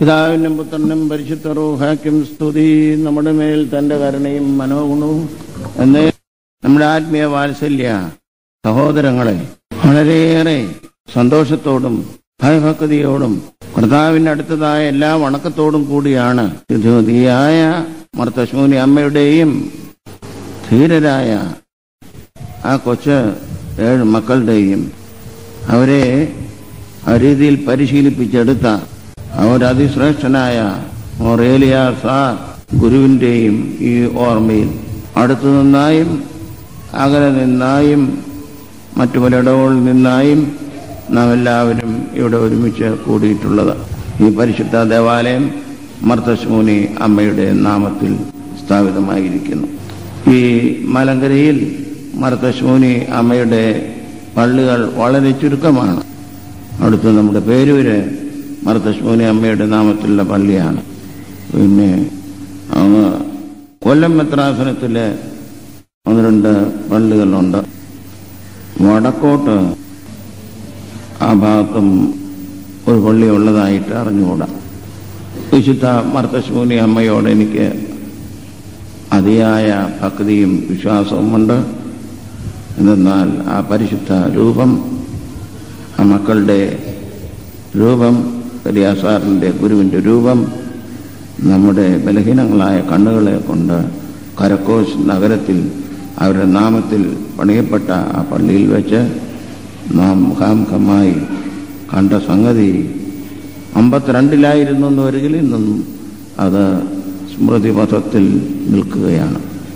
പിതാവിനും പുത്രനും പരിശുദ്ധ റൂഹാക്കും സ്തുതി നമ്മുടെ മേൽ തന്റെ കരുണയും മനോഗുണവും എന്ന് നമ്മുടെ ആത്മീയ വാത്സല്യ സഹോദരങ്ങളെ വളരെയേറെ സന്തോഷത്തോടും ഭയഭക്തിയോടും കർത്താവിന്റെ അടുത്തതായ എല്ലാ വണക്കത്തോടും കൂടിയാണ് യുദ്ധവതിയായ മർത്തശൂനി അമ്മയുടെയും ധീരരായ ആ കൊച്ച് ഏഴ് മക്കളുടെയും അവരെ ആ രീതിയിൽ പരിശീലിപ്പിച്ചെടുത്ത ആ ഒരു അതിശ്രേഷ്ഠനായ മൊറേലിയ സാർ ഗുരുവിന്റെയും ഈ ഓർമ്മയിൽ അടുത്തു നിന്നായും അകലെ നിന്നായും മറ്റു പലയിടങ്ങളിൽ നിന്നായും നാം എല്ലാവരും ഇവിടെ ഒരുമിച്ച് കൂടിയിട്ടുള്ളത് ഈ പരിശുദ്ധ ദേവാലയം മർത്തശ്മൂനി അമ്മയുടെ നാമത്തിൽ സ്ഥാപിതമായിരിക്കുന്നു ഈ മലങ്കരയിൽ മർത്തശ്മൂനി അമ്മയുടെ പള്ളികൾ വളരെ ചുരുക്കമാണ് അടുത്ത് നമ്മുടെ പേരൂര് മർത്തശ്മൂനി അമ്മയുടെ നാമത്തിലുള്ള പള്ളിയാണ് പിന്നെ അങ്ങ് കൊല്ലം മെത്രാസനത്തിലെ ഒന്ന് രണ്ട് പള്ളികളുണ്ട് വടക്കോട്ട് ആ ഭാഗത്തും ഒരു പള്ളി ഉള്ളതായിട്ട് അറിഞ്ഞുകൂടാ വിശുദ്ധ മർത്തശ്മൂനി അമ്മയോട് എനിക്ക് അതിയായ ഭക്തിയും വിശ്വാസവുമുണ്ട് എന്തെന്നാൽ ആ പരിശുദ്ധ രൂപം ആ മക്കളുടെ രൂപം പെരിയാസാറിൻ്റെ ഗുരുവിൻ്റെ രൂപം നമ്മുടെ ബലഹീനങ്ങളായ കണ്ണുകളെ കൊണ്ട് കരക്കോശ് നഗരത്തിൽ അവരുടെ നാമത്തിൽ പണിയപ്പെട്ട ആ പള്ളിയിൽ വെച്ച് നാം മുഖാമുഖമായി കണ്ട സംഗതി അമ്പത്തിരണ്ടിലായിരുന്നു എന്ന് വരികിൽ ഇന്നും അത് സ്മൃതിപഥത്തിൽ നിൽക്കുകയാണ്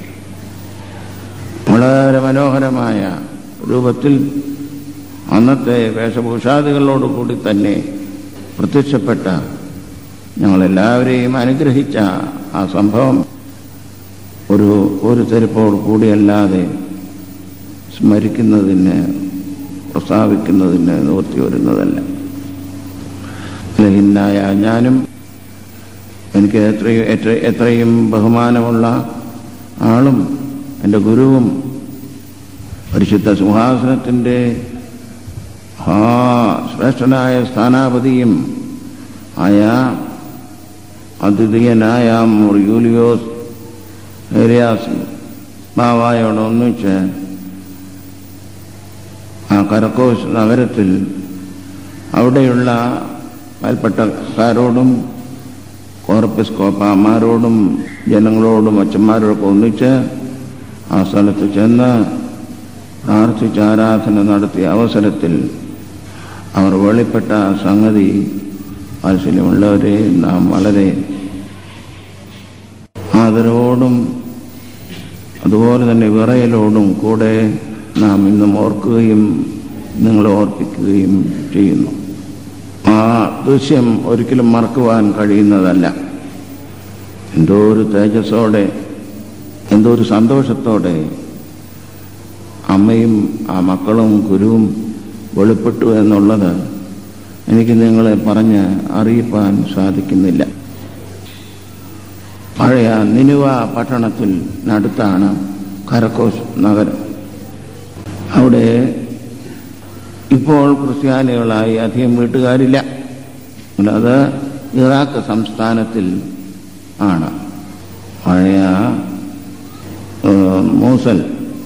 വളരെ മനോഹരമായ രൂപത്തിൽ അന്നത്തെ വേഷഭൂഷാദികളോടുകൂടി തന്നെ പ്രത്യക്ഷപ്പെട്ട ഞങ്ങളെല്ലാവരെയും അനുഗ്രഹിച്ച ആ സംഭവം ഒരു ഒരു തെരുപ്പോട് കൂടിയല്ലാതെ സ്മരിക്കുന്നതിന് പ്രസ്താവിക്കുന്നതിന് നിവൃത്തി വരുന്നതല്ല ലഹിന്നായ ഞാനും എനിക്ക് എത്രയും എത്ര എത്രയും ബഹുമാനമുള്ള ആളും എൻ്റെ ഗുരുവും പരിശുദ്ധ സിംഹാസനത്തിൻ്റെ ആ ശ്രേഷ്ഠനായ സ്ഥാനാപതിയും ആയ അദ്വിതീയനായ യൂലിയോസ് ഏരിയാസ് ബാവായോട് ഒന്നിച്ച് ആ കരക്കോസ് നഗരത്തിൽ അവിടെയുള്ള കൽപ്പട്ടക്കാരോടും കോർപ്പിസ്കോപ്പാമാരോടും ജനങ്ങളോടും അച്ഛന്മാരോടൊക്കെ ഒന്നിച്ച് ആ സ്ഥലത്ത് ചെന്ന് പ്രാർത്ഥിച്ച് ആരാധന നടത്തിയ അവസരത്തിൽ അവർ വെളിപ്പെട്ട സംഗതി വാത്സല്യമുള്ളവരെ നാം വളരെ ആദരവോടും അതുപോലെ തന്നെ വിറയലോടും കൂടെ നാം ഇന്നും ഓർക്കുകയും നിങ്ങളെ ഓർപ്പിക്കുകയും ചെയ്യുന്നു ആ ദൃശ്യം ഒരിക്കലും മറക്കുവാൻ കഴിയുന്നതല്ല എന്തോ ഒരു തേജസ്സോടെ എന്തോ ഒരു സന്തോഷത്തോടെ അമ്മയും ആ മക്കളും ഗുരുവും വെളിപ്പെട്ടു എന്നുള്ളത് എനിക്ക് നിങ്ങളെ പറഞ്ഞ് അറിയിപ്പാൻ സാധിക്കുന്നില്ല പഴയ നിനുവ പട്ടണത്തിൽ നടുത്താണ് കരക്കോസ് നഗരം അവിടെ ഇപ്പോൾ ക്രിസ്ത്യാനികളായി അധികം വീട്ടുകാരില്ല അത് ഇറാഖ് സംസ്ഥാനത്തിൽ ആണ് പഴയ മൂസൽ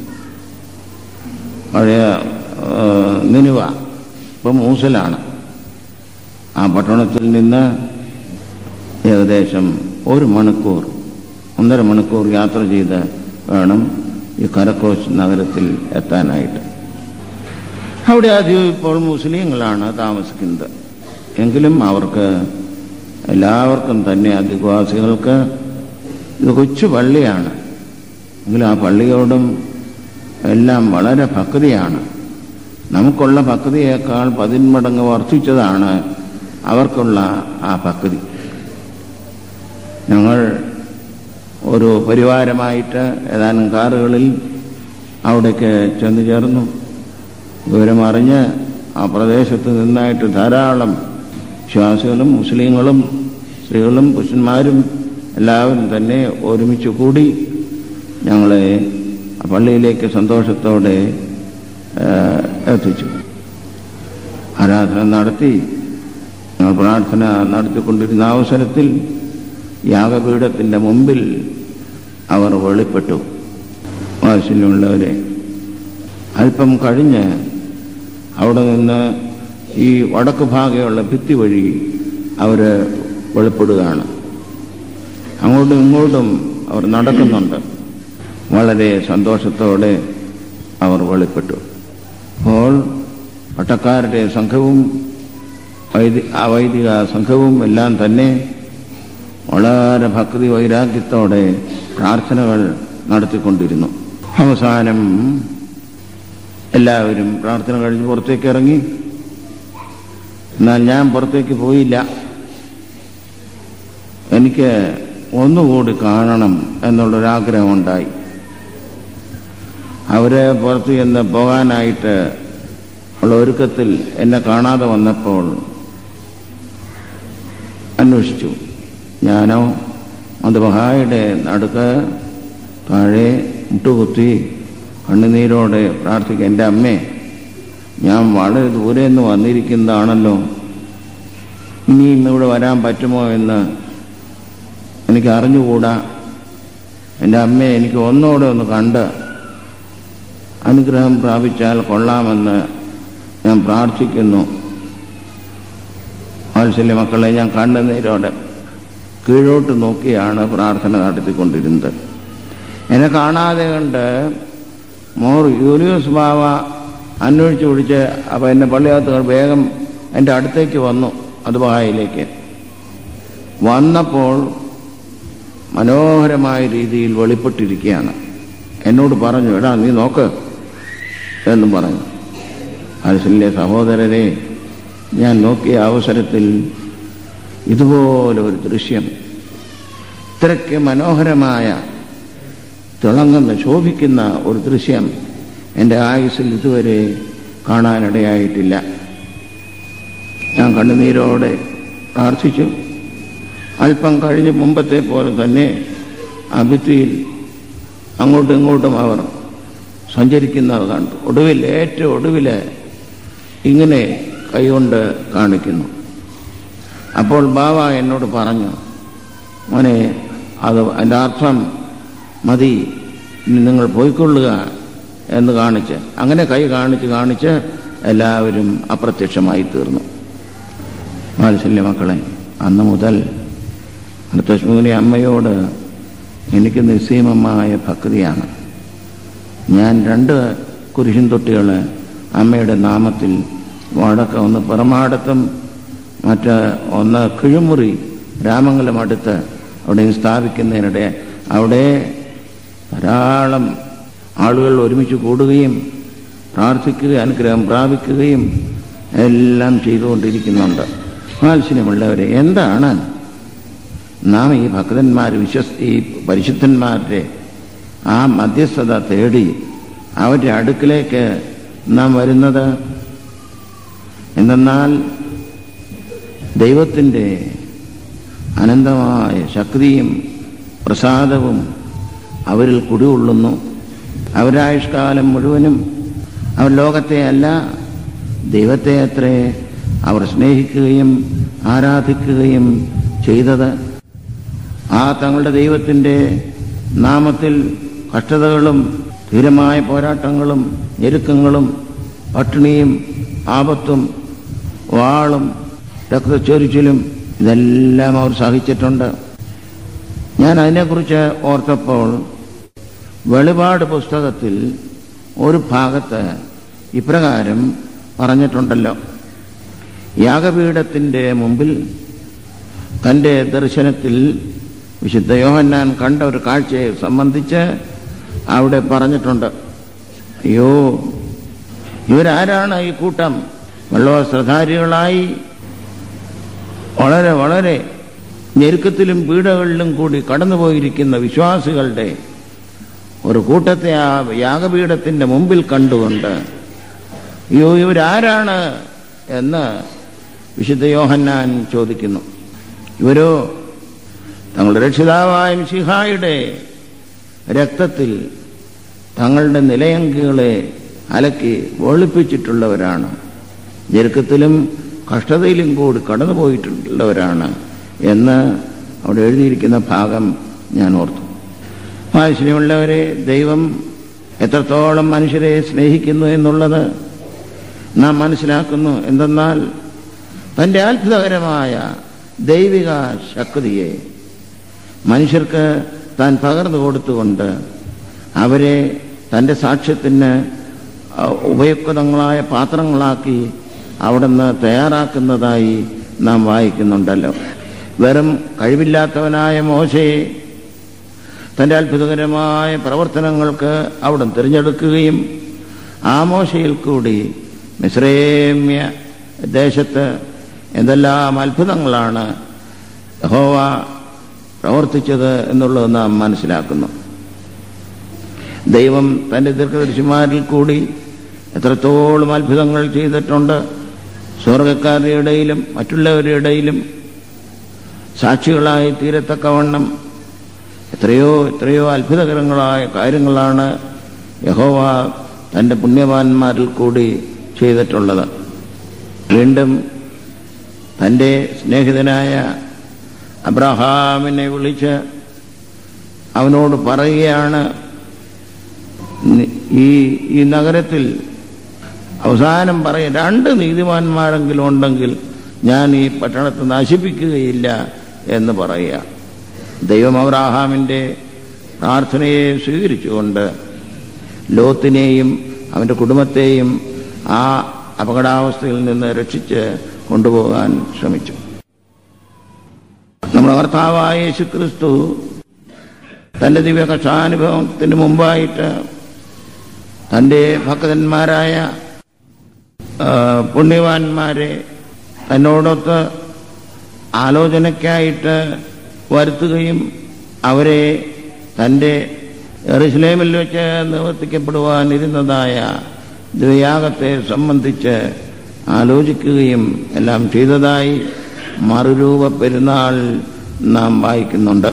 പഴയ നിനുവ ഇപ്പം മൂസലാണ് ആ പട്ടണത്തിൽ നിന്ന് ഏകദേശം ഒരു മണിക്കൂർ ഒന്നര മണിക്കൂർ യാത്ര ചെയ്ത് വേണം ഈ കരക്കോസ് നഗരത്തിൽ എത്താനായിട്ട് അവിടെ ആദ്യം ഇപ്പോൾ മുസ്ലിങ്ങളാണ് താമസിക്കുന്നത് എങ്കിലും അവർക്ക് എല്ലാവർക്കും തന്നെ അധിവാസികൾക്ക് ഇത് കൊച്ചു പള്ളിയാണ് എങ്കിലും ആ പള്ളിയോടും എല്ലാം വളരെ ഭക്തിയാണ് നമുക്കുള്ള ഭക്തിയേക്കാൾ പതിന്മടങ്ങ് വർദ്ധിച്ചതാണ് അവർക്കുള്ള ആ ഭക്തി ഞങ്ങൾ ഒരു പരിവാരമായിട്ട് ഏതാനും കാറുകളിൽ അവിടേക്ക് ചെന്നു ചേർന്നു വിവരമറിഞ്ഞ് ആ പ്രദേശത്ത് നിന്നായിട്ട് ധാരാളം വിശ്വാസികളും മുസ്ലിങ്ങളും സ്ത്രീകളും പുരുഷന്മാരും എല്ലാവരും തന്നെ ഒരുമിച്ച് കൂടി ഞങ്ങളെ ആ പള്ളിയിലേക്ക് സന്തോഷത്തോടെ എത്തിച്ചു ആരാധന നടത്തി ഞങ്ങൾ പ്രാർത്ഥന നടത്തിക്കൊണ്ടിരുന്ന അവസരത്തിൽ യാഗപീഠത്തിൻ്റെ മുമ്പിൽ അവർ വെളിപ്പെട്ടു വാത്സല്യമുള്ളവരെ അല്പം കഴിഞ്ഞ് അവിടെ നിന്ന് ഈ വടക്ക് ഭാഗമുള്ള ഭിത്തി വഴി അവർ വെളിപ്പെടുകയാണ് അങ്ങോട്ടും ഇങ്ങോട്ടും അവർ നടക്കുന്നുണ്ട് വളരെ സന്തോഷത്തോടെ അവർ വെളിപ്പെട്ടു അപ്പോൾ പട്ടക്കാരുടെ സംഘവും വൈദി വൈദിക സംഘവും എല്ലാം തന്നെ വളരെ ഭക്തി വൈരാഗ്യത്തോടെ പ്രാർത്ഥനകൾ നടത്തിക്കൊണ്ടിരുന്നു അവസാനം എല്ലാവരും പ്രാർത്ഥന കഴിഞ്ഞ് പുറത്തേക്ക് ഇറങ്ങി എന്നാൽ ഞാൻ പുറത്തേക്ക് പോയില്ല എനിക്ക് ഒന്നുകൂടി കാണണം എന്നുള്ളൊരാഗ്രഹമുണ്ടായി അവരെ പുറത്തു ചെന്ന് പോകാനായിട്ട് ഉള്ള ഒരുക്കത്തിൽ എന്നെ കാണാതെ വന്നപ്പോൾ അന്വേഷിച്ചു ഞാനോ മധുബഹായുടെ നടുക്ക് താഴെ മുട്ടുകുത്തി കണ്ണുനീരോടെ പ്രാർത്ഥിക്കുക എൻ്റെ അമ്മേ ഞാൻ വളരെ ദൂരെ നിന്ന് വന്നിരിക്കുന്നതാണല്ലോ ഇനിയും ഇവിടെ വരാൻ പറ്റുമോ എന്ന് എനിക്ക് അറിഞ്ഞുകൂടാ എൻ്റെ അമ്മയെ എനിക്ക് ഒന്നോടെ ഒന്ന് കണ്ട് അനുഗ്രഹം പ്രാപിച്ചാൽ കൊള്ളാമെന്ന് ഞാൻ പ്രാർത്ഥിക്കുന്നു വാത്സല്യ മക്കളെ ഞാൻ കണ്ണുനീരോടെ കീഴോട്ട് നോക്കിയാണ് പ്രാർത്ഥന നടത്തിക്കൊണ്ടിരുന്നത് എന്നെ കാണാതെ കണ്ട് മോർ യൂലിയോസ് ബാവ അന്വേഷിച്ച് പിടിച്ച് അപ്പോൾ എന്നെ പള്ളിയകത്ത് വേഗം എൻ്റെ അടുത്തേക്ക് വന്നു അതുബായിലേക്ക് വന്നപ്പോൾ മനോഹരമായ രീതിയിൽ വെളിപ്പെട്ടിരിക്കുകയാണ് എന്നോട് പറഞ്ഞു എടാ നീ നോക്ക് എന്നും പറഞ്ഞു മനസ്സിലെ സഹോദരരെ ഞാൻ നോക്കിയ അവസരത്തിൽ ഇതുപോലെ ഒരു ദൃശ്യം ഇത്രയ്ക്ക് മനോഹരമായ തിളങ്ങുന്ന ശോഭിക്കുന്ന ഒരു ദൃശ്യം എൻ്റെ ആയുസ്സിൽ ഇതുവരെ കാണാനിടയായിട്ടില്ല ഞാൻ കണ്ണുനീരോടെ പ്രാർത്ഥിച്ചു അല്പം കഴിഞ്ഞ് മുമ്പത്തെ പോലെ തന്നെ ആ ഭിത്തിയിൽ അങ്ങോട്ടും ഇങ്ങോട്ടും അവർ സഞ്ചരിക്കുന്നത് കണ്ടു ഒടുവിൽ ഏറ്റവും ഒടുവിൽ ഇങ്ങനെ കൈകൊണ്ട് കാണിക്കുന്നു അപ്പോൾ ബാബ എന്നോട് പറഞ്ഞു മോനെ അത് അതിൻ്റെ അർത്ഥം മതി ഇനി നിങ്ങൾ പോയിക്കൊള്ളുക എന്ന് കാണിച്ച് അങ്ങനെ കൈ കാണിച്ച് കാണിച്ച് എല്ലാവരും അപ്രത്യക്ഷമായി തീർന്നു വാത്സല്യ മക്കളെ അന്ന് മുതൽ മുത്തശ്മുനി അമ്മയോട് എനിക്ക് നിസ്സീമമായ ഭക്തിയാണ് ഞാൻ രണ്ട് കുരിശും തൊട്ടികൾ അമ്മയുടെ നാമത്തിൽ വടക്ക ഒന്ന് പുറമാടത്തും മറ്റ് ഒന്ന് കിഴുമുറി രാമംഗലം അടുത്ത് അവിടെ സ്ഥാപിക്കുന്നതിനിടെ അവിടെ ധാരാളം ആളുകൾ ഒരുമിച്ച് കൂടുകയും പ്രാർത്ഥിക്കുക അനുഗ്രഹം പ്രാപിക്കുകയും എല്ലാം ചെയ്തുകൊണ്ടിരിക്കുന്നുണ്ട് വാത്സല്യമുള്ളവരെ എന്താണ് നാം ഈ ഭക്തന്മാർ വിശ്വസ് ഈ പരിശുദ്ധന്മാരുടെ ആ മധ്യസ്ഥത തേടി അവരുടെ അടുക്കിലേക്ക് നാം വരുന്നത് എന്തെന്നാൽ ദൈവത്തിൻ്റെ അനന്തമായ ശക്തിയും പ്രസാദവും അവരിൽ കുടികൊള്ളുന്നു അവരായുഷ്കാലം മുഴുവനും അവർ ലോകത്തെ അല്ല ദൈവത്തെ അത്രേ അവർ സ്നേഹിക്കുകയും ആരാധിക്കുകയും ചെയ്തത് ആ തങ്ങളുടെ ദൈവത്തിൻ്റെ നാമത്തിൽ കഷ്ടതകളും ധീരമായ പോരാട്ടങ്ങളും ഞെരുക്കങ്ങളും പട്ടിണിയും ആപത്തും വാളും രക്തച്ചൊരിച്ചിലും ഇതെല്ലാം അവർ സഹിച്ചിട്ടുണ്ട് ഞാൻ അതിനെക്കുറിച്ച് ഓർത്തപ്പോൾ വെളിപാട് പുസ്തകത്തിൽ ഒരു ഭാഗത്ത് ഇപ്രകാരം പറഞ്ഞിട്ടുണ്ടല്ലോ യാഗപീഠത്തിൻ്റെ മുമ്പിൽ തൻ്റെ ദർശനത്തിൽ വിശുദ്ധ യോഹന്നാൻ കണ്ട ഒരു കാഴ്ചയെ സംബന്ധിച്ച് അവിടെ പറഞ്ഞിട്ടുണ്ട് അയ്യോ ഇവരാരാണ് ഈ കൂട്ടം വെള്ളവസ്ത്രധാരികളായി വളരെ വളരെ ഞെരുക്കത്തിലും പീഡകളിലും കൂടി കടന്നുപോയിരിക്കുന്ന വിശ്വാസികളുടെ ഒരു കൂട്ടത്തെ ആ യാഗപീഠത്തിന്റെ മുമ്പിൽ കണ്ടുകൊണ്ട് അയ്യോ ഇവരാരാണ് എന്ന് വിശുദ്ധ യോഹന്നാൻ ചോദിക്കുന്നു ഇവരോ തങ്ങളുടെ രക്ഷിതാവായ മിശിഹായുടെ രക്തത്തിൽ തങ്ങളുടെ നിലയങ്കികളെ അലക്കി വെളുപ്പിച്ചിട്ടുള്ളവരാണ് ഞെരുക്കത്തിലും കഷ്ടതയിലും കൂടി കടന്നു പോയിട്ടുള്ളവരാണ് എന്ന് അവിടെ എഴുതിയിരിക്കുന്ന ഭാഗം ഞാൻ ഓർത്തു വാത്സല്യമുള്ളവരെ ദൈവം എത്രത്തോളം മനുഷ്യരെ സ്നേഹിക്കുന്നു എന്നുള്ളത് നാം മനസ്സിലാക്കുന്നു എന്തെന്നാൽ തൻ്റെ അത്ഭുതകരമായ ദൈവിക ശക്തിയെ മനുഷ്യർക്ക് താൻ പകർന്നു കൊടുത്തുകൊണ്ട് അവരെ തൻ്റെ സാക്ഷ്യത്തിന് ഉപയുക്തങ്ങളായ പാത്രങ്ങളാക്കി അവിടുന്ന് തയ്യാറാക്കുന്നതായി നാം വായിക്കുന്നുണ്ടല്ലോ വെറും കഴിവില്ലാത്തവനായ മോശയെ തൻ്റെ അത്ഭുതകരമായ പ്രവർത്തനങ്ങൾക്ക് അവിടെ തിരഞ്ഞെടുക്കുകയും ആ മോശയിൽ കൂടി മിശ്രേമ്യ ദേശത്ത് എന്തെല്ലാം അത്ഭുതങ്ങളാണ് യഹോവ പ്രവർത്തിച്ചത് എന്നുള്ളത് നാം മനസ്സിലാക്കുന്നു ദൈവം തൻ്റെ ദീർഘദർശിമാരിൽ കൂടി എത്രത്തോളം അത്ഭുതങ്ങൾ ചെയ്തിട്ടുണ്ട് സ്വർഗക്കാരുടെ ഇടയിലും മറ്റുള്ളവരുടെ ഇടയിലും സാക്ഷികളായി തീരത്തക്കവണ്ണം എത്രയോ എത്രയോ അത്ഭുതകരങ്ങളായ കാര്യങ്ങളാണ് യഹോവ തൻ്റെ പുണ്യവാന്മാരിൽ കൂടി ചെയ്തിട്ടുള്ളത് വീണ്ടും തൻ്റെ സ്നേഹിതനായ അബ്രഹാമിനെ വിളിച്ച് അവനോട് പറയുകയാണ് ഈ ഈ നഗരത്തിൽ അവസാനം പറയും രണ്ട് നീതിമാന്മാരെങ്കിലും ഉണ്ടെങ്കിൽ ഞാൻ ഈ പട്ടണത്തെ നശിപ്പിക്കുകയില്ല എന്ന് പറയുക ദൈവം അബ്രാഹാമിൻ്റെ പ്രാർത്ഥനയെ സ്വീകരിച്ചുകൊണ്ട് ലോത്തിനെയും അവൻ്റെ കുടുംബത്തെയും ആ അപകടാവസ്ഥയിൽ നിന്ന് രക്ഷിച്ച് കൊണ്ടുപോകാൻ ശ്രമിച്ചു നമ്മുടെ കർത്താവായ യേശു ക്രിസ്തു തൻ്റെ ദിവ്യ കക്ഷാനുഭവത്തിന് മുമ്പായിട്ട് തൻ്റെ ഭക്തന്മാരായ പുണ്യവാന്മാരെ തന്നോടൊത്ത് ആലോചനയ്ക്കായിട്ട് വരുത്തുകയും അവരെ തൻ്റെ എറുസലേമിൽ വെച്ച് നിവർത്തിക്കപ്പെടുവാനിരുന്നതായ ദ്വയാഗത്തെ സംബന്ധിച്ച് ആലോചിക്കുകയും എല്ലാം ചെയ്തതായി മറുരൂപ പെരുന്നാൾ നാം വായിക്കുന്നുണ്ട്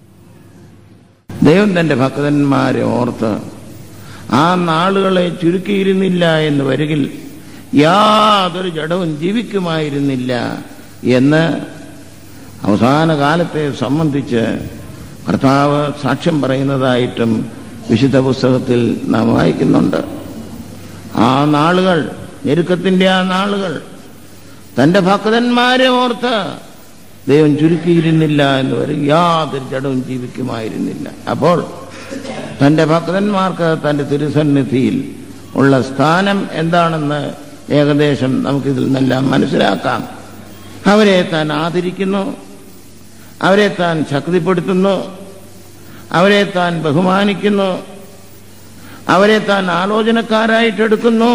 ദൈവം തൻ്റെ ഭക്തന്മാരെ ഓർത്ത് ആ നാളുകളെ ചുരുക്കിയിരുന്നില്ല എന്ന് വരികിൽ യാതൊരു ജഡവും ജീവിക്കുമായിരുന്നില്ല എന്ന് അവസാന കാലത്തെ സംബന്ധിച്ച് കർത്താവ് സാക്ഷ്യം പറയുന്നതായിട്ടും വിശുദ്ധ പുസ്തകത്തിൽ നാം വായിക്കുന്നുണ്ട് ആ നാളുകൾ ഞെരുക്കത്തിൻ്റെ ആ നാളുകൾ തൻ്റെ ഭക്തന്മാരെ ഓർത്ത് ദൈവം ചുരുക്കിയിരുന്നില്ല എന്ന് വരും യാതൊരു ജഡവും ജീവിക്കുമായിരുന്നില്ല അപ്പോൾ തൻ്റെ ഭക്തന്മാർക്ക് തൻ്റെ തിരുസന്നിധിയിൽ ഉള്ള സ്ഥാനം എന്താണെന്ന് ഏകദേശം നമുക്കിതിൽ നിന്നെല്ലാം മനസ്സിലാക്കാം അവരെ താൻ ആദരിക്കുന്നു അവരെ താൻ ശക്തിപ്പെടുത്തുന്നു അവരെ താൻ ബഹുമാനിക്കുന്നു അവരെ താൻ ആലോചനക്കാരായിട്ടെടുക്കുന്നു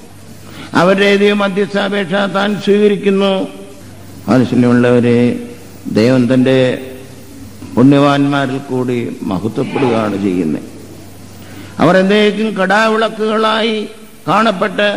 അവരുടെ മധ്യസ്ഥാപേക്ഷ താൻ സ്വീകരിക്കുന്നു മനസ്സിലുള്ളവരെ ദൈവം തൻ്റെ പുണ്യവാന്മാരിൽ കൂടി മഹത്വപ്പെടുകയാണ് ചെയ്യുന്നത് അവർ എന്തേക്കും കടാവിളക്കുകളായി കാണപ്പെട്ട്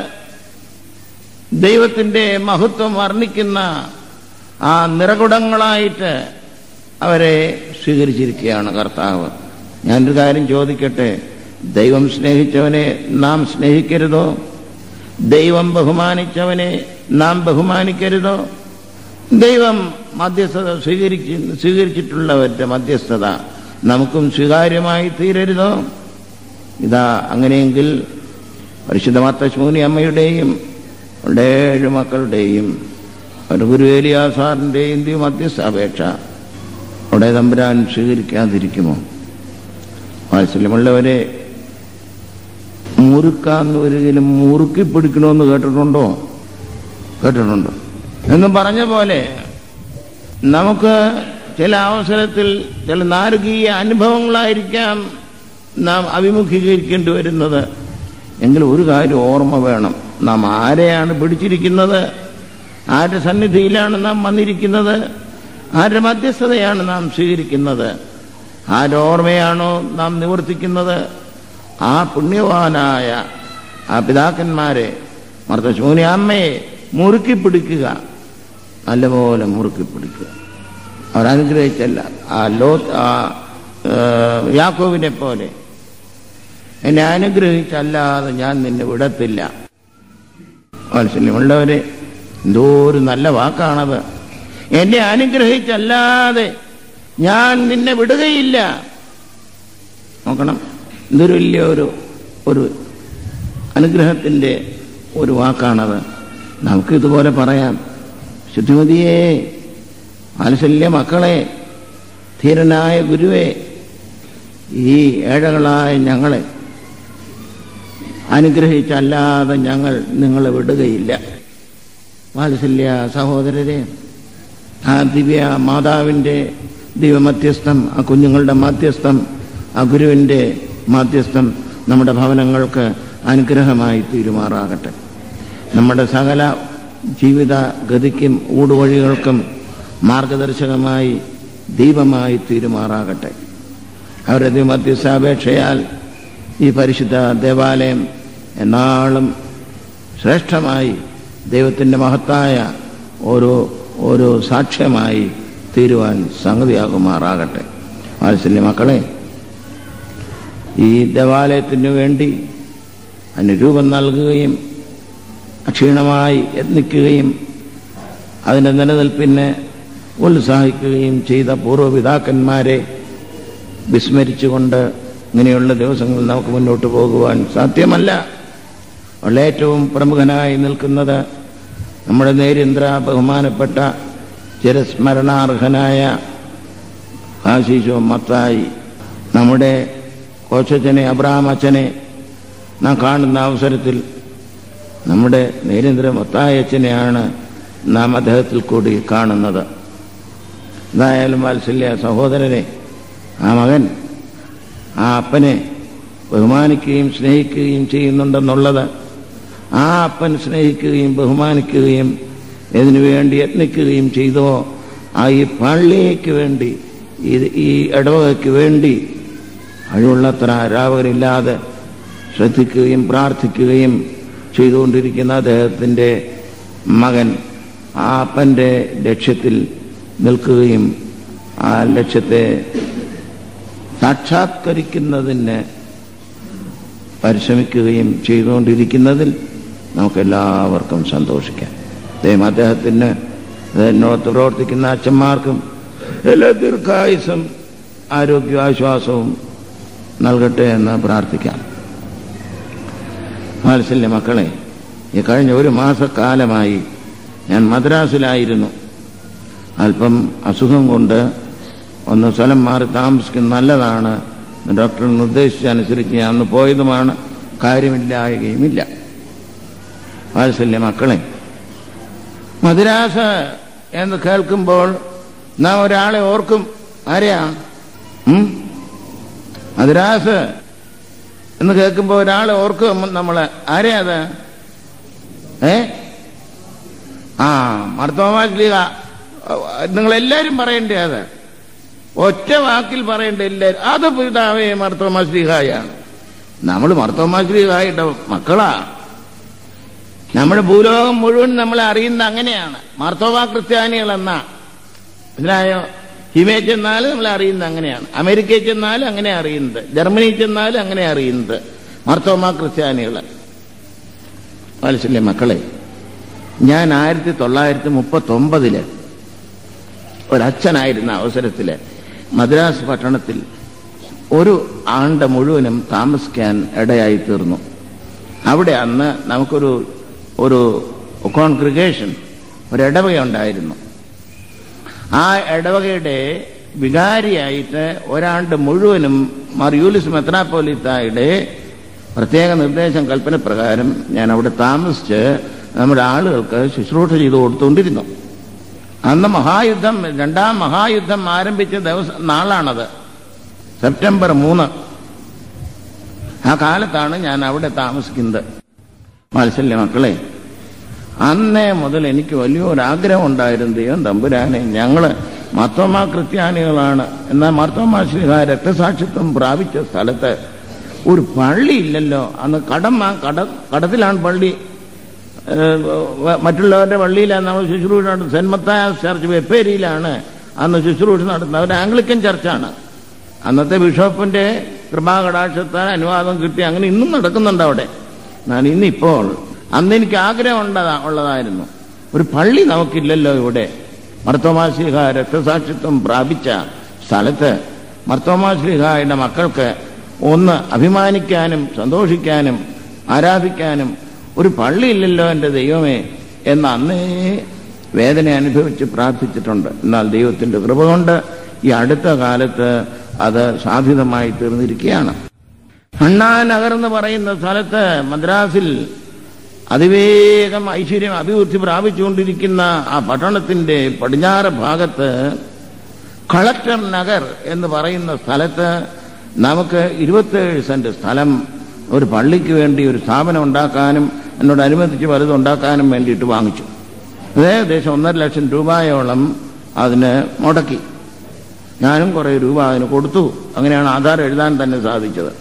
ദൈവത്തിൻ്റെ മഹത്വം വർണ്ണിക്കുന്ന ആ നിറകുടങ്ങളായിട്ട് അവരെ സ്വീകരിച്ചിരിക്കുകയാണ് കർത്താവ് ഞാനൊരു കാര്യം ചോദിക്കട്ടെ ദൈവം സ്നേഹിച്ചവനെ നാം സ്നേഹിക്കരുതോ ദൈവം ബഹുമാനിച്ചവനെ നാം ബഹുമാനിക്കരുതോ ദൈവം മധ്യസ്ഥത സ്വീകരിച്ച് സ്വീകരിച്ചിട്ടുള്ളവരുടെ മധ്യസ്ഥത നമുക്കും സ്വീകാര്യമായി തീരരുതോ ഇതാ അങ്ങനെയെങ്കിൽ പരിശുദ്ധ മാത്തശ്മൂനി അമ്മയുടെയും അവരുടെ ഏഴ് മക്കളുടെയും ഒരു ഗുരുവേലിയാസാറിൻ്റെയും മധ്യസ്ഥാപേക്ഷ അവിടെ തമ്പുരാൻ സ്വീകരിക്കാതിരിക്കുമോ വാത്സല്യമുള്ളവരെ മുറുക്കാന്ന് ഒരിക്കലും മുറുക്കി പിടിക്കണമെന്ന് കേട്ടിട്ടുണ്ടോ കേട്ടിട്ടുണ്ടോ എന്നും പറഞ്ഞ പോലെ നമുക്ക് ചില അവസരത്തിൽ ചില നാരകീയ അനുഭവങ്ങളായിരിക്കാം നാം അഭിമുഖീകരിക്കേണ്ടി വരുന്നത് എങ്കിലും ഒരു കാര്യം ഓർമ്മ വേണം നാം ആരെയാണ് പിടിച്ചിരിക്കുന്നത് ആരുടെ സന്നിധിയിലാണ് നാം വന്നിരിക്കുന്നത് ആരുടെ മധ്യസ്ഥതയാണ് നാം സ്വീകരിക്കുന്നത് ആരുടെ ഓർമ്മയാണോ നാം നിവർത്തിക്കുന്നത് ആ പുണ്യവാനായ ആ പിതാക്കന്മാരെ മർദ്ദശൂനി അമ്മയെ മുറുക്കി പിടിക്കുക നല്ലപോലെ മുറുക്കി പിടിക്കുക അവരനുഗ്രഹിച്ചല്ല ആ ലോ ആ യാക്കോവിനെ പോലെ എന്നെ അനുഗ്രഹിച്ചല്ലാതെ ഞാൻ നിന്നെ വിടത്തില്ല വാത്സല്യമുള്ളവരെ എന്തോ ഒരു നല്ല വാക്കാണത് എന്നെ അനുഗ്രഹിച്ചല്ലാതെ ഞാൻ നിന്നെ വിടുകയില്ല നോക്കണം ഇതൊരു വലിയ ഒരു ഒരു അനുഗ്രഹത്തിൻ്റെ ഒരു വാക്കാണത് നമുക്ക് ഇതുപോലെ പറയാം ശുദ്ധിമതിയേ വാത്സല്യ മക്കളെ ധീരനായ ഗുരുവേ ഈ ഏഴകളായ ഞങ്ങളെ അനുഗ്രഹിച്ചല്ലാതെ ഞങ്ങൾ നിങ്ങളെ വിടുകയില്ല വാത്സല്യ സഹോദരരെ ആ ദിവ്യ മാതാവിൻ്റെ ദിവ്യമധ്യസ്ഥം ആ കുഞ്ഞുങ്ങളുടെ മധ്യസ്ഥം ആ ഗുരുവിൻ്റെ മധ്യസ്ഥം നമ്മുടെ ഭവനങ്ങൾക്ക് അനുഗ്രഹമായി തീരുമാറാകട്ടെ നമ്മുടെ സകല ജീവിത ഗതിക്കും ഊടുവഴികൾക്കും മാർഗദർശകമായി ദീപമായി തീരുമാറാകട്ടെ അവരുടെ മധ്യസ്ഥാപേക്ഷയാൽ ഈ പരിശുദ്ധ ദേവാലയം എന്നാളും ശ്രേഷ്ഠമായി ദൈവത്തിൻ്റെ മഹത്തായ ഓരോ ഓരോ സാക്ഷ്യമായി തീരുവാൻ സംഗതിയാകുമാറാകട്ടെ വാത്സല്യ മക്കളെ ഈ ദേവാലയത്തിനു വേണ്ടി അതിന് രൂപം നൽകുകയും അക്ഷീണമായി യത്നിക്കുകയും അതിൻ്റെ നിലനിൽപ്പിനെ ഉത്സാഹിക്കുകയും ചെയ്ത പൂർവ്വപിതാക്കന്മാരെ വിസ്മരിച്ചുകൊണ്ട് ഇങ്ങനെയുള്ള ദിവസങ്ങൾ നമുക്ക് മുന്നോട്ട് പോകുവാൻ സാധ്യമല്ല വളരെ ഏറ്റവും പ്രമുഖനായി നിൽക്കുന്നത് നമ്മുടെ നേരിന്ദ്ര ബഹുമാനപ്പെട്ട ചിരസ്മരണാർഹനായ ആശീശോ മത്തായി നമ്മുടെ കോച്ചച്ചനെ അബ്രാം അച്ഛനെ നാം കാണുന്ന അവസരത്തിൽ നമ്മുടെ നേരേന്ദ്ര മത്തായച്ചനെയാണ് നാം അദ്ദേഹത്തിൽ കൂടി കാണുന്നത് എന്തായാലും വാത്സല്യ സഹോദരനെ ആ മകൻ ആ അപ്പനെ ബഹുമാനിക്കുകയും സ്നേഹിക്കുകയും ചെയ്യുന്നുണ്ടെന്നുള്ളത് ആ അപ്പൻ സ്നേഹിക്കുകയും ബഹുമാനിക്കുകയും ഇതിനു വേണ്ടി യത്നിക്കുകയും ചെയ്തോ ആ ഈ പള്ളിക്ക് വേണ്ടി ഇത് ഈ ഇടവകയ്ക്ക് വേണ്ടി കഴിവുള്ളത്ര രാവകരില്ലാതെ ശ്രദ്ധിക്കുകയും പ്രാർത്ഥിക്കുകയും ചെയ്തുകൊണ്ടിരിക്കുന്ന അദ്ദേഹത്തിൻ്റെ മകൻ ആ അപ്പൻ്റെ ലക്ഷ്യത്തിൽ നിൽക്കുകയും ആ ലക്ഷ്യത്തെ സാക്ഷാത്കരിക്കുന്നതിന് പരിശ്രമിക്കുകയും ചെയ്തുകൊണ്ടിരിക്കുന്നതിൽ നമുക്കെല്ലാവർക്കും സന്തോഷിക്കാം ദൈവം അദ്ദേഹത്തിന് എന്നോടത്ത് പ്രവർത്തിക്കുന്ന അച്ഛന്മാർക്കും എല്ലാ ദീർഘായുസും ആരോഗ്യാശ്വാസവും നൽകട്ടെ എന്ന് പ്രാർത്ഥിക്കാം വാത്സല്യ മക്കളെ ഈ കഴിഞ്ഞ ഒരു മാസക്കാലമായി ഞാൻ മദ്രാസിലായിരുന്നു അല്പം അസുഖം കൊണ്ട് ഒന്ന് സ്ഥലം മാറി താമസിക്കുന്ന നല്ലതാണ് ഡോക്ടർ നിർദ്ദേശിച്ചനുസരിച്ച് ഞാൻ അന്ന് പോയതുമാണ് കാര്യമില്ലായകയുമില്ല വാത്സല്യ മക്കളെ മദ്രാസ് എന്ന് കേൾക്കുമ്പോൾ നാം ഒരാളെ ഓർക്കും ആരെയാ ഉം? മദ്രാസ് എന്ന് കേൾക്കുമ്പോൾ ഒരാളെ ഓർക്കും നമ്മള് ആരെയാ അത് ഏ ആ മർത്തോമാശ്ലീക നിങ്ങളെല്ലാരും പറയണ്ടേ അത് ഒറ്റ വാക്കിൽ പറയേണ്ട എല്ലാവരും അത് പിതാവേ മർത്തോമാശ്ലീഹായാണ് നമ്മൾ മർത്തോമാശ്ലീഹായുടെ മക്കളാ നമ്മുടെ ഭൂലോകം മുഴുവൻ നമ്മളെ അറിയുന്ന അങ്ങനെയാണ് മാർത്തോമാ ക്രിസ്ത്യാനികൾ എന്നാ മനസ്സിലായോ ഹിമയിൽ ചെന്നാലും നമ്മളെ അറിയുന്നത് അങ്ങനെയാണ് അമേരിക്കയിൽ ചെന്നാലും അങ്ങനെ അറിയുന്നത് ജർമ്മനിയിൽ ചെന്നാലും അങ്ങനെ അറിയുന്നത് മാർത്തോമാ ക്രിസ്ത്യാനികൾ മനസ്സിലെ മക്കളെ ഞാൻ ആയിരത്തി തൊള്ളായിരത്തി മുപ്പത്തി ഒമ്പതില് ഒരച്ഛനായിരുന്ന അവസരത്തില് മദ്രാസ് പട്ടണത്തിൽ ഒരു ആണ്ട് മുഴുവനും താമസിക്കാൻ ഇടയായി തീർന്നു അവിടെ അന്ന് നമുക്കൊരു ഒരു കോൺഗ്രിഗേഷൻ ഒരു ഇടവക ഉണ്ടായിരുന്നു ആ ഇടവകയുടെ വികാരിയായിട്ട് ഒരാണ്ട് മുഴുവനും മറിയൂലിസ് മെത്രാപ്പോലിത്തായുടെ പ്രത്യേക നിർദ്ദേശം കൽപ്പന പ്രകാരം ഞാൻ അവിടെ താമസിച്ച് നമ്മുടെ ആളുകൾക്ക് ശുശ്രൂഷ ചെയ്തു കൊടുത്തുകൊണ്ടിരുന്നു അന്ന് മഹായുദ്ധം രണ്ടാം മഹായുദ്ധം ആരംഭിച്ച ദിവസം നാളാണത് സെപ്റ്റംബർ മൂന്ന് ആ കാലത്താണ് ഞാൻ അവിടെ താമസിക്കുന്നത് വാത്സല്യ മക്കളെ അന്നേ മുതൽ എനിക്ക് വലിയൊരാഗ്രഹം ഉണ്ടായിരുന്നു ദൈവം തമ്പുരാനെ ഞങ്ങള് മർത്തോമാ ക്രിസ്ത്യാനികളാണ് എന്നാൽ മർത്തോമാ ശ്രീഹ രക്തസാക്ഷിത്വം പ്രാപിച്ച സ്ഥലത്ത് ഒരു പള്ളി ഇല്ലല്ലോ അന്ന് കടം വാ- കട കടത്തിലാണ് പള്ളി ഏഹ്, വ- മറ്റുള്ളവരുടെ പള്ളിയിലാണ് നമ്മൾ ശുശ്രൂഷ നടത്തുന്നത് സെന്റ് മത്തായാസ് ചർച്ച് വെപ്പേരിയിലാണ് അന്ന് ശുശ്രൂഷ നടത്തുന്നത് ഒരു ആംഗ്ലിക്കൻ ചർച്ചാണ് അന്നത്തെ ബിഷപ്പിന്റെ കൃപാകടാക്ഷത്താൽ അനുവാദം കിട്ടി അങ്ങനെ ഇന്നും നടക്കുന്നുണ്ട് അവിടെ എന്നാൽ ഇന്നിപ്പോൾ അന്ന് എനിക്ക് ആഗ്രഹം ഉള്ളതാ ഉള്ളതായിരുന്നു ഒരു പള്ളി നമുക്കില്ലല്ലോ ഇവിടെ മർത്തോമാശ്ലിഹ രക്തസാക്ഷിത്വം പ്രാപിച്ച സ്ഥലത്ത് മർത്തോമാശ്ലിഹായുടെ മക്കൾക്ക് ഒന്ന് അഭിമാനിക്കാനും സന്തോഷിക്കാനും ആരാധിക്കാനും ഒരു പള്ളിയില്ലല്ലോ എൻ്റെ ദൈവമേ എന്ന് അന്നേ വേദന അനുഭവിച്ച് പ്രാർത്ഥിച്ചിട്ടുണ്ട് എന്നാൽ ദൈവത്തിൻ്റെ കൃപ കൊണ്ട് ഈ അടുത്ത കാലത്ത് അത് സാധ്യതമായി തീർന്നിരിക്കുകയാണ് അണ്ണാനഗർ എന്ന് പറയുന്ന സ്ഥലത്ത് മദ്രാസിൽ അതിവേഗം ഐശ്വര്യം അഭിവൃദ്ധി പ്രാപിച്ചുകൊണ്ടിരിക്കുന്ന ആ പട്ടണത്തിന്റെ പടിഞ്ഞാറ് ഭാഗത്ത് കളക്ടർ നഗർ എന്ന് പറയുന്ന സ്ഥലത്ത് നമുക്ക് ഇരുപത്തേഴ് സെന്റ് സ്ഥലം ഒരു പള്ളിക്ക് വേണ്ടി ഒരു സ്ഥാപനം ഉണ്ടാക്കാനും എന്നോട് അനുബന്ധിച്ച് പലതും ഉണ്ടാക്കാനും വേണ്ടിയിട്ട് വാങ്ങിച്ചു അത് ഏകദേശം ഒന്നര ലക്ഷം രൂപയോളം അതിന് മുടക്കി ഞാനും കുറേ രൂപ അതിന് കൊടുത്തു അങ്ങനെയാണ് ആധാർ എഴുതാൻ തന്നെ സാധിച്ചത്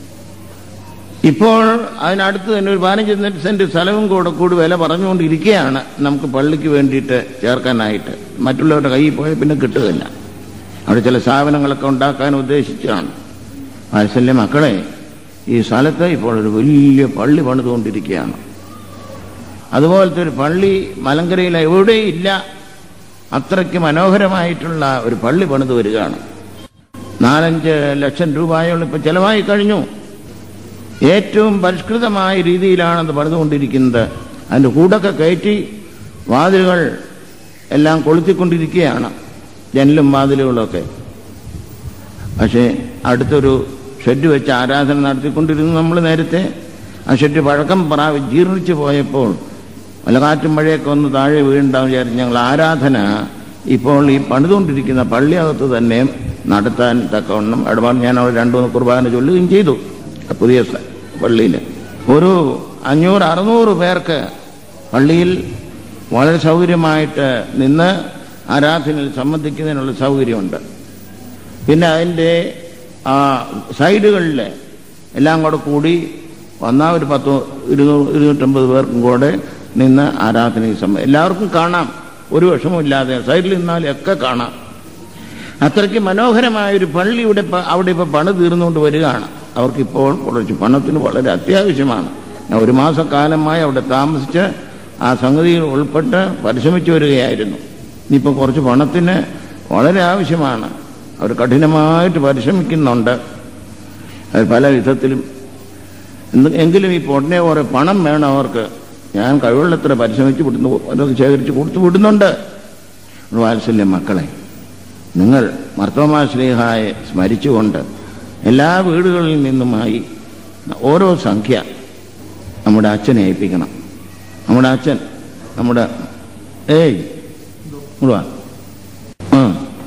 ഇപ്പോൾ അതിനടുത്ത് തന്നെ ഒരു പതിനഞ്ച് സെന്റ് സ്ഥലവും കൂടെ കൂടി വില പറഞ്ഞുകൊണ്ടിരിക്കുകയാണ് നമുക്ക് പള്ളിക്ക് വേണ്ടിയിട്ട് ചേർക്കാനായിട്ട് മറ്റുള്ളവരുടെ കയ്യിൽ പോയാൽ പിന്നെ കിട്ടുകയില്ല അവിടെ ചില സ്ഥാപനങ്ങളൊക്കെ ഉണ്ടാക്കാൻ ഉദ്ദേശിച്ചാണ് വാത്സല്യ മക്കളെ ഈ സ്ഥലത്ത് ഇപ്പോൾ ഒരു വലിയ പള്ളി പണിതുകൊണ്ടിരിക്കുകയാണ് അതുപോലത്തെ ഒരു പള്ളി മലങ്കരയിൽ എവിടെയില്ല അത്രയ്ക്ക് മനോഹരമായിട്ടുള്ള ഒരു പള്ളി പണിത് വരികയാണ് നാലഞ്ച് ലക്ഷം രൂപയോളം ഇപ്പൊ ചെലവായി കഴിഞ്ഞു ഏറ്റവും പരിഷ്കൃതമായ രീതിയിലാണ് അത് പണിതുകൊണ്ടിരിക്കുന്നത് അതിൻ്റെ കൂടൊക്കെ കയറ്റി വാതിലുകൾ എല്ലാം കൊളുത്തിക്കൊണ്ടിരിക്കുകയാണ് ജനലും വാതിലുകളൊക്കെ പക്ഷേ അടുത്തൊരു ഷെഡ് വെച്ച് ആരാധന നടത്തിക്കൊണ്ടിരുന്നു നമ്മൾ നേരത്തെ ആ ഷെഡ് പഴക്കം പ്രാവി ജീർണിച്ചു പോയപ്പോൾ വല്ല കാറ്റും മഴയൊക്കെ ഒന്ന് താഴെ വീഴുണ്ടാവും വിചാരിച്ച് ഞങ്ങൾ ആരാധന ഇപ്പോൾ ഈ പണിതുകൊണ്ടിരിക്കുന്ന പള്ളിയകത്ത് തന്നെ നടത്താൻ തക്കവണ്ണം ഇടപാട് ഞാൻ അവിടെ രണ്ടു മൂന്ന് കുർബാന ചൊല്ലുകയും ചെയ്തു ആ പുതിയ സ്ഥ- പള്ളിയിൽ ഒരു അഞ്ഞൂറ് അറുന്നൂറ് പേർക്ക് പള്ളിയിൽ വളരെ സൗകര്യമായിട്ട് നിന്ന് ആരാധനയിൽ സംബന്ധിക്കുന്നതിനുള്ള സൗകര്യമുണ്ട് പിന്നെ അതിൻ്റെ ആ സൈഡുകളിൽ എല്ലാം കൂടെ കൂടി വന്നാൽ ഒരു പത്ത് ഇരുന്നൂറ് ഇരുന്നൂറ്റമ്പത് പേർക്കും കൂടെ നിന്ന് ആരാധനയിൽ സംബ എല്ലാവർക്കും കാണാം ഒരു വിഷമമില്ലാതെ സൈഡിൽ നിന്നാലൊക്കെ കാണാം അത്രയ്ക്ക് മനോഹരമായ ഒരു പള്ളി ഇവിടെ ഇപ്പൊ- അവിടെ ഇപ്പോൾ പണി തീർന്നുകൊണ്ട് വരികയാണ് അവർക്കിപ്പോൾ കുറച്ച് പണത്തിന് വളരെ അത്യാവശ്യമാണ് ഞാൻ ഒരു മാസക്കാലമായി അവിടെ താമസിച്ച് ആ സംഗതിയിൽ ഉൾപ്പെട്ട് പരിശ്രമിച്ചു വരികയായിരുന്നു ഇനിയിപ്പോൾ കുറച്ച് പണത്തിന് വളരെ ആവശ്യമാണ് അവർ കഠിനമായിട്ട് പരിശ്രമിക്കുന്നുണ്ട് അത് പല വിധത്തിലും എന്ത് എങ്കിലും ഈ ഉടനെ കുറെ പണം വേണം അവർക്ക് ഞാൻ കഴിവുള്ളത്ര പരിശ്രമിച്ച് വിടുന്നു അതൊക്കെ ശേഖരിച്ച് കൊടുത്തു വിടുന്നുണ്ട് വാത്സല്യ മക്കളെ നിങ്ങൾ മർത്തോമാ ശ്രീഹായെ സ്മരിച്ചുകൊണ്ട് എല്ലാ വീടുകളിൽ നിന്നുമായി ഓരോ സംഖ്യ നമ്മുടെ അച്ഛനെ ഏൽപ്പിക്കണം നമ്മുടെ അച്ഛൻ നമ്മുടെ ഏയ് ഇങ്ങോട്ട് വാ. ആ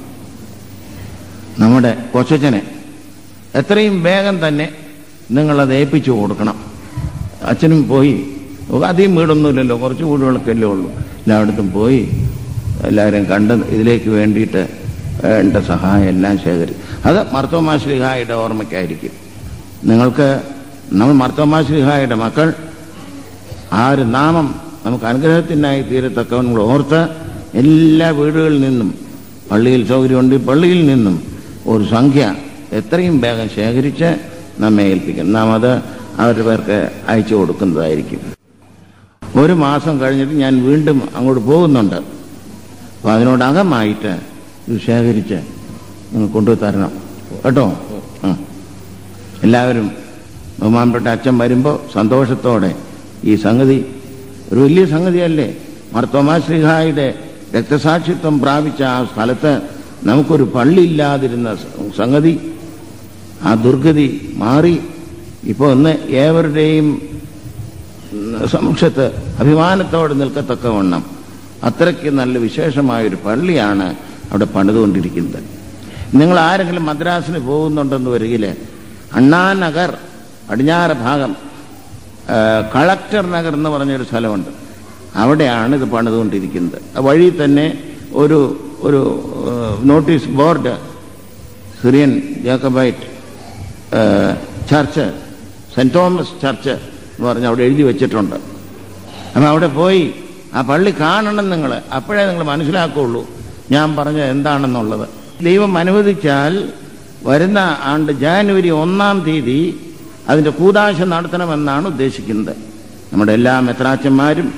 നമ്മുടെ കൊച്ചച്ഛനെ എത്രയും വേഗം തന്നെ നിങ്ങളത് ഏൽപ്പിച്ചു കൊടുക്കണം അച്ഛനും പോയി അധികം വീടൊന്നുമില്ലല്ലോ കുറച്ച് വീടുകളൊക്കെ അല്ലേ ഉള്ളൂ എല്ലായിടത്തും പോയി എല്ലാവരും കണ്ട് ഇതിലേക്ക് വേണ്ടിയിട്ട് വേണ്ട സഹായം എല്ലാം ശേഖരിക്കും അത് മർത്തോമാശ്രീഹായുടെ ഓർമ്മയ്ക്കായിരിക്കും നിങ്ങൾക്ക് നമ്മൾ മർത്തോമാശ്രീഹായുടെ മക്കൾ ആ ഒരു നാമം നമുക്ക് അനുഗ്രഹത്തിനായി തീരത്തക്കവണ്ണം ഓർത്ത് എല്ലാ വീടുകളിൽ നിന്നും പള്ളിയിൽ സൗകര്യമുണ്ട് ഈ പള്ളിയിൽ നിന്നും ഒരു സംഖ്യ എത്രയും വേഗം ശേഖരിച്ച് നമ്മെ ഏൽപ്പിക്കും നാം അത് അവരുടെ പേർക്ക് അയച്ചു കൊടുക്കുന്നതായിരിക്കും ഒരു മാസം കഴിഞ്ഞിട്ട് ഞാൻ വീണ്ടും അങ്ങോട്ട് പോകുന്നുണ്ട് അപ്പോൾ അതിനോടകമായിട്ട് ഇത് ശേഖരിച്ച് നിങ്ങൾ കൊണ്ടുപോയി തരണം കേട്ടോ ആ എല്ലാവരും ബഹുമാനപ്പെട്ട അച്ഛൻ വരുമ്പോൾ സന്തോഷത്തോടെ ഈ സംഗതി ഒരു വലിയ സംഗതിയല്ലേ മർത്തോമാ ശ്രീഹായുടെ രക്തസാക്ഷിത്വം പ്രാപിച്ച ആ സ്ഥലത്ത് നമുക്കൊരു പള്ളിയില്ലാതിരുന്ന സ- സംഗതി ആ ദുർഗതി മാറി ഇപ്പോൾ ഇന്ന് ഏവരുടെയും ഉം, സമക്ഷത്ത് അഭിമാനത്തോടെ നിൽക്കത്തക്കവണ്ണം അത്രയ്ക്ക് നല്ല വിശേഷമായൊരു പള്ളിയാണ് അവിടെ പണിതുകൊണ്ടിരിക്കുന്നത് നിങ്ങൾ ആരെങ്കിലും മദ്രാസിന് പോകുന്നുണ്ടെന്ന് വരികില് അണ്ണാനഗർ പടിഞ്ഞാറ് ഭാഗം ആ, കളക്ടർ നഗർ എന്ന് പറഞ്ഞൊരു സ്ഥലമുണ്ട് അവിടെയാണ് ഇത് പണിതുകൊണ്ടിരിക്കുന്നത് ആ വഴി തന്നെ ഒരു ഒരു ആ, നോട്ടീസ് ബോർഡ് സിറിയൻ ജാക്കബൈറ്റ് ആ, ചർച്ച് സെന്റ് തോമസ് ചർച്ച് എന്ന് പറഞ്ഞ് അവിടെ എഴുതി വെച്ചിട്ടുണ്ട് അപ്പം അവിടെ പോയി ആ പള്ളി കാണണം നിങ്ങൾ അപ്പോഴേ നിങ്ങൾ മനസ്സിലാക്കുള്ളൂ ഞാൻ പറഞ്ഞ എന്താണെന്നുള്ളത് ദൈവം അനുവദിച്ചാൽ വരുന്ന ആണ്ട് ജാനുവരി ഒന്നാം തീയതി അതിൻ്റെ കൂതാശ നടത്തണമെന്നാണ് ഉദ്ദേശിക്കുന്നത് നമ്മുടെ എല്ലാ മെത്രാച്ചന്മാരും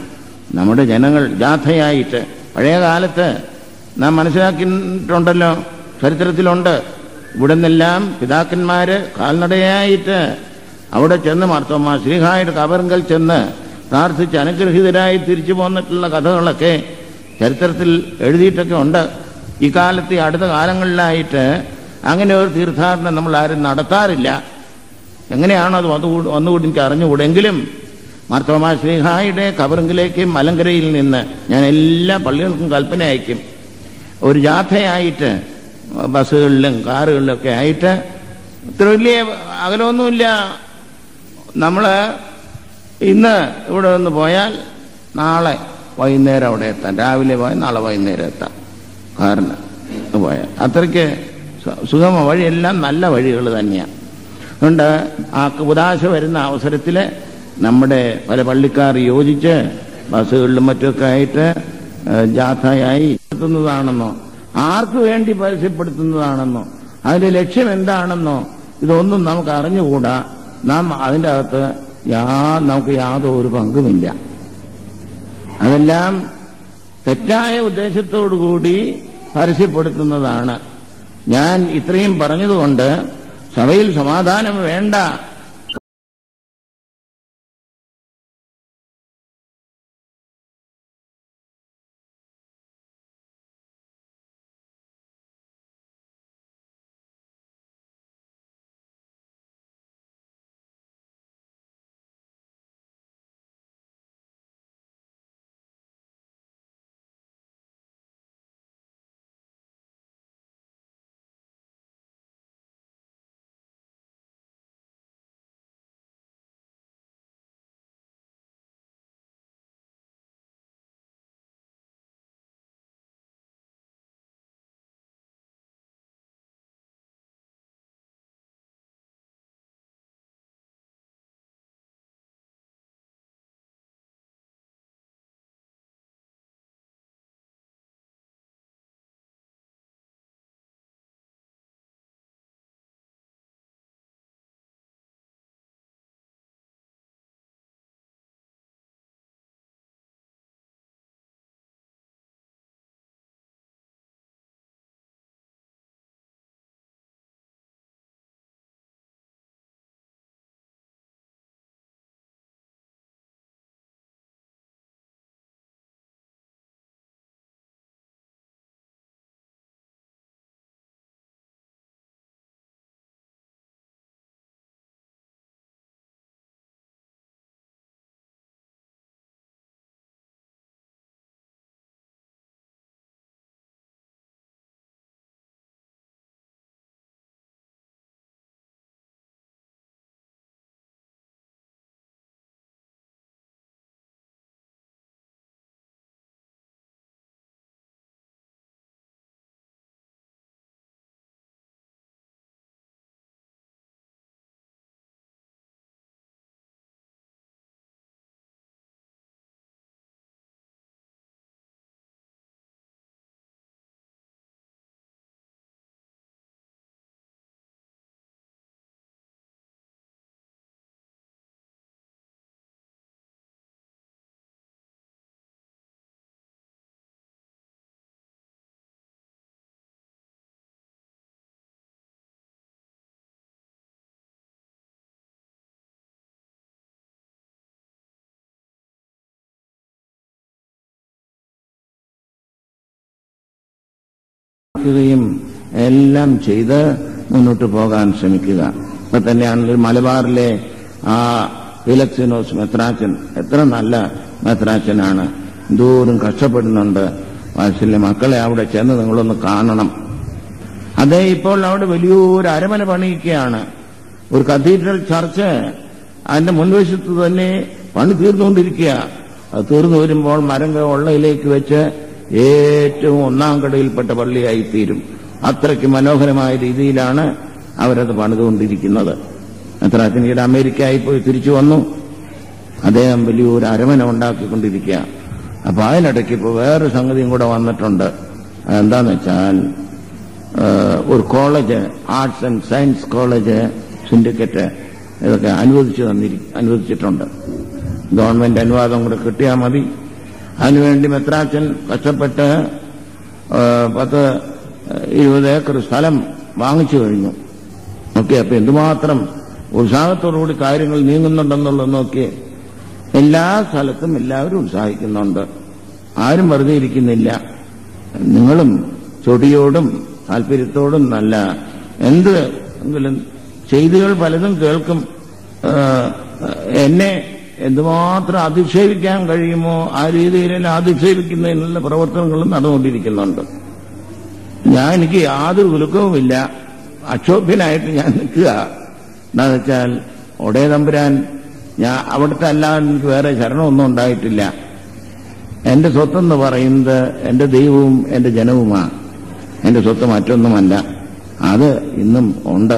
നമ്മുടെ ജനങ്ങൾ ജാഥയായിട്ട് പഴയ കാലത്ത് നാം മനസ്സിലാക്കിയിട്ടുണ്ടല്ലോ ചരിത്രത്തിലുണ്ട് ഇവിടെ നിന്നെല്ലാം പിതാക്കന്മാര് കാൽനടയായിട്ട് അവിടെ ചെന്ന് മാർത്തോമ്മ ശ്രീഹായുടെ കബറിങ്കൽ ചെന്ന് പ്രാർത്ഥിച്ച് അനുഗ്രഹീതരായി തിരിച്ചു പോന്നിട്ടുള്ള കഥകളൊക്കെ ചരിത്രത്തിൽ എഴുതിയിട്ടൊക്കെ ഉണ്ട് ഈ കാലത്ത് ഈ അടുത്ത കാലങ്ങളിലായിട്ട് അങ്ങനെ ഒരു തീർത്ഥാടനം നമ്മൾ ആരും നടത്താറില്ല എങ്ങനെയാണോ അത് വന്നുകൂടി വന്നുകൂടി എനിക്ക് അറിഞ്ഞുകൂടെങ്കിലും മാർത്തോമാ ശ്രീഹായുടെ കബറിങ്കിലേക്ക് മലങ്കരയിൽ നിന്ന് ഞാൻ എല്ലാ പള്ളികൾക്കും കൽപ്പന അയക്കും ഒരു ജാഥയായിട്ട് ബസ്സുകളിലും കാറുകളിലും ഒക്കെ ആയിട്ട് ഇത്ര വലിയ അകലമൊന്നുമില്ല നമ്മൾ ഇന്ന് ഇവിടെ നിന്ന് പോയാൽ നാളെ വൈകുന്നേരം അവിടെ എത്താം രാവിലെ പോയാൽ നാളെ വൈകുന്നേരം എത്താം കാറിന് പോയാൽ അത്രയ്ക്ക് സു- സുഗമ വഴിയെല്ലാം നല്ല വഴികൾ തന്നെയാണ് അതുകൊണ്ട് ആ കുതാശ വരുന്ന അവസരത്തിൽ നമ്മുടെ പല പള്ളിക്കാർ യോജിച്ച് ബസ്സുകളിലും മറ്റുമൊക്കെ ആയിട്ട് ഏഹ്, ജാഥയായി എത്തുന്നതാണെന്നോ ആർക്ക് വേണ്ടി പരസ്യപ്പെടുത്തുന്നതാണെന്നോ അതിന്റെ ലക്ഷ്യം എന്താണെന്നോ ഇതൊന്നും നമുക്ക് അറിഞ്ഞുകൂടാ നാം അതിൻ്റെ അകത്ത് യാ നമുക്ക് യാതൊരു പങ്കുമില്ല അതെല്ലാം തെറ്റായ ഉദ്ദേശത്തോടുകൂടി പരസ്യപ്പെടുത്തുന്നതാണ് ഞാൻ ഇത്രയും പറഞ്ഞതുകൊണ്ട് സഭയിൽ സമാധാനം വേണ്ട യും എല്ലാം ചെയ്ത് മുന്നോട്ട് പോകാൻ ശ്രമിക്കുക ഇപ്പൊ തന്നെയാണെങ്കിൽ മലബാറിലെ ആ ഫിലക്സിനോസ് മെത്രാച്ചൻ എത്ര നല്ല മെത്രാച്ചനാണ് ദൂരം കഷ്ടപ്പെടുന്നുണ്ട് വാത്സല്യ മക്കളെ അവിടെ ചെന്ന് നിങ്ങളൊന്ന് കാണണം അതേ ഇപ്പോൾ അവിടെ വലിയൊരു അരമന പണിയിക്കുകയാണ് ഒരു കത്തീഡ്രൽ ചർച്ച് അതിന്റെ മുൻവശത്ത് തന്നെ പണി തീർന്നുകൊണ്ടിരിക്കുക അത് തീർന്നു വരുമ്പോൾ മരം ഉള്ളയിലേക്ക് വെച്ച് ഏറ്റവും ഒന്നാം കടയിൽപ്പെട്ട പള്ളിയായി തീരും അത്രയ്ക്ക് മനോഹരമായ രീതിയിലാണ് അവരത് പണിതുകൊണ്ടിരിക്കുന്നത് അത്രാത്തിനീട് അമേരിക്കയായി പോയി തിരിച്ചു വന്നു അദ്ദേഹം വലിയൊരു അരമന ഉണ്ടാക്കിക്കൊണ്ടിരിക്കുക അപ്പൊ അതിനിടയ്ക്ക് ഇപ്പോൾ വേറൊരു സംഗതിയും കൂടെ വന്നിട്ടുണ്ട് എന്താന്ന് വെച്ചാൽ ഏഹ്, ഒരു college arts and science college syndicate ഇതൊക്കെ അനുവദിച്ചു തന്നിരി അനുവദിച്ചിട്ടുണ്ട് ഗവൺമെന്റ് അനുവാദം കൂടെ കിട്ടിയാൽ മതി അതിനുവേണ്ടി മെത്രാച്ചൻ കഷ്ടപ്പെട്ട് ആ, പത്ത് ഇരുപത് ഏക്കർ സ്ഥലം വാങ്ങിച്ചു കഴിഞ്ഞു ഓക്കെ അപ്പൊ എന്തുമാത്രം ഉത്സാഹത്തോടുകൂടി കാര്യങ്ങൾ നീങ്ങുന്നുണ്ടെന്നുള്ളത് നോക്കി എല്ലാ സ്ഥലത്തും എല്ലാവരും ഉത്സാഹിക്കുന്നുണ്ട് ആരും വെറുതെ ഇരിക്കുന്നില്ല നിങ്ങളും ചൊടിയോടും താല്പര്യത്തോടും നല്ല എന്ത് എങ്കിലും ചെയ്തികൾ പലതും കേൾക്കും ആ, എന്നെ എന്തുമാത്രം അധിക്ഷേപിക്കാൻ കഴിയുമോ ആ രീതിയിലെല്ലാം അധിക്ഷേപിക്കുന്നതിനുള്ള പ്രവർത്തനങ്ങളും നടന്നുകൊണ്ടിരിക്കുന്നുണ്ട് ഞാൻ എനിക്ക് യാതൊരു കുലുക്കവുമില്ല അക്ഷോഭ്യനായിട്ട് ഞാൻ നിൽക്കുക എന്താണെന്ന് വെച്ചാൽ ഒടേ തമ്പുരാൻ ഞാൻ അവിടുത്തെ അല്ലാതെ എനിക്ക് വേറെ ശരണമൊന്നും ഉണ്ടായിട്ടില്ല എന്റെ സ്വത്തെന്ന് പറയുന്നത് എന്റെ ദൈവവും എന്റെ ജനവുമാണ് എന്റെ സ്വത്ത് മറ്റൊന്നുമല്ല അത് ഇന്നും ഉണ്ട്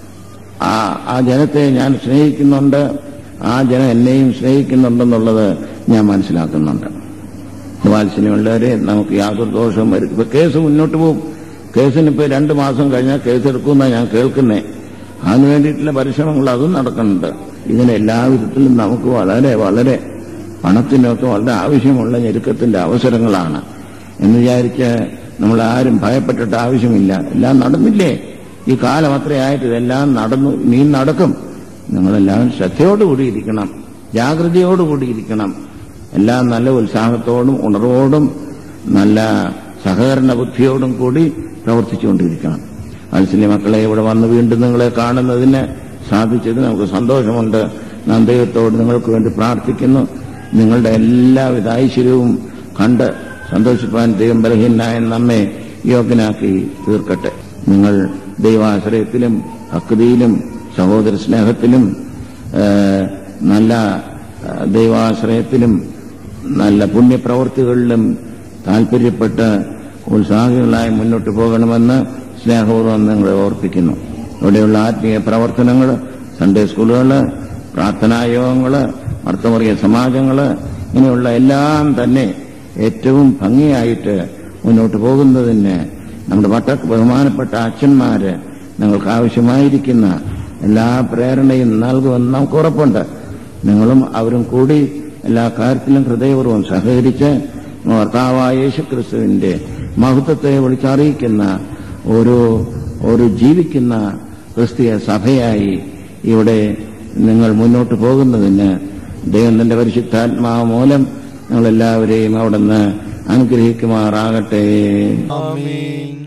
ആ ആ ജനത്തെ ഞാൻ സ്നേഹിക്കുന്നുണ്ട് ആ ജനം എന്നെയും സ്നേഹിക്കുന്നുണ്ടെന്നുള്ളത് ഞാൻ മനസ്സിലാക്കുന്നുണ്ട് വാത്സല്യമുള്ളവരെ നമുക്ക് യാതൊരു ദോഷവും വരും ഇപ്പൊ കേസ് മുന്നോട്ട് പോകും കേസിന് ഇപ്പൊ രണ്ട് മാസം കഴിഞ്ഞാൽ കേസ് എടുക്കുമെന്നാണ് ഞാൻ കേൾക്കുന്നേ അതിനു വേണ്ടിയിട്ടുള്ള പരിശ്രമങ്ങൾ അതും നടക്കുന്നുണ്ട് ഇതിന് എല്ലാ വിധത്തിലും നമുക്ക് വളരെ വളരെ പണത്തിനൊക്കെ വളരെ ആവശ്യമുള്ള ഞെരുക്കത്തിന്റെ അവസരങ്ങളാണ് എന്ന് വിചാരിച്ച് നമ്മൾ ആരും ഭയപ്പെട്ടിട്ട് ആവശ്യമില്ല എല്ലാം നടന്നില്ലേ ഈ കാലം അത്രയായിട്ട് ഇതെല്ലാം നടന്നു നീ നടക്കും നിങ്ങളെല്ലാവരും ശ്രദ്ധയോടുകൂടി ഇരിക്കണം ജാഗ്രതയോടുകൂടി ഇരിക്കണം എല്ലാം നല്ല ഉത്സാഹത്തോടും ഉണർവോടും നല്ല സഹകരണ ബുദ്ധിയോടും കൂടി പ്രവർത്തിച്ചുകൊണ്ടിരിക്കണം മനസ്സിലെ മക്കളെ ഇവിടെ വന്ന് വീണ്ടും നിങ്ങളെ കാണുന്നതിന് സാധിച്ചത് നമുക്ക് സന്തോഷമുണ്ട് നാം ദൈവത്തോട് നിങ്ങൾക്ക് വേണ്ടി പ്രാർത്ഥിക്കുന്നു നിങ്ങളുടെ എല്ലാവിധ ഐശ്വര്യവും കണ്ട് സന്തോഷിപ്പാൻ ദൈവം ബലഹീനായ നമ്മെ യോഗ്യനാക്കി തീർക്കട്ടെ നിങ്ങൾ ദൈവാശ്രയത്തിലും ഭക്തിയിലും സഹോദര സ്നേഹത്തിലും ഏഹ്, നല്ല ഏഹ്, ദൈവാശ്രയത്തിലും നല്ല പുണ്യപ്രവർത്തികളിലും താൽപര്യപ്പെട്ട് ഉത്സാഹികളായി മുന്നോട്ട് പോകണമെന്ന് സ്നേഹപൂർവ്വം നിങ്ങളെ ഓർപ്പിക്കുന്നു ഇവിടെയുള്ള ആത്മീയ പ്രവർത്തനങ്ങൾ സൺഡേ സ്കൂളുകൾ പ്രാർത്ഥനായോഗങ്ങൾ മർത്തമറിയ സമാജങ്ങൾ ഇങ്ങനെയുള്ള എല്ലാം തന്നെ ഏറ്റവും ഭംഗിയായിട്ട് മുന്നോട്ട് പോകുന്നതിന് നമ്മുടെ പട്ട ബഹുമാനപ്പെട്ട അച്ഛന്മാര് നിങ്ങൾക്ക് ആവശ്യമായിരിക്കുന്ന എല്ലാ പ്രേരണയും നൽകുമെന്ന് നമുക്ക് ഉറപ്പുണ്ട് നിങ്ങളും അവരും കൂടി എല്ലാ കാര്യത്തിലും ഹൃദയപൂർവ്വം സഹകരിച്ച് ഭർത്താവായ യേശുക്രിസ്തുവിന്റെ മഹത്വത്തെ വിളിച്ചറിയിക്കുന്ന ഒരു ഒരു ജീവിക്കുന്ന ക്രിസ്തീയ സഭയായി ഇവിടെ നിങ്ങൾ മുന്നോട്ട് പോകുന്നതിന് ദൈവം തന്റെ പരിശുദ്ധാത്മാവ് മൂലം നിങ്ങളെല്ലാവരെയും അവിടുന്ന് അനുഗ്രഹിക്കുമാറാകട്ടെ ആമേൻ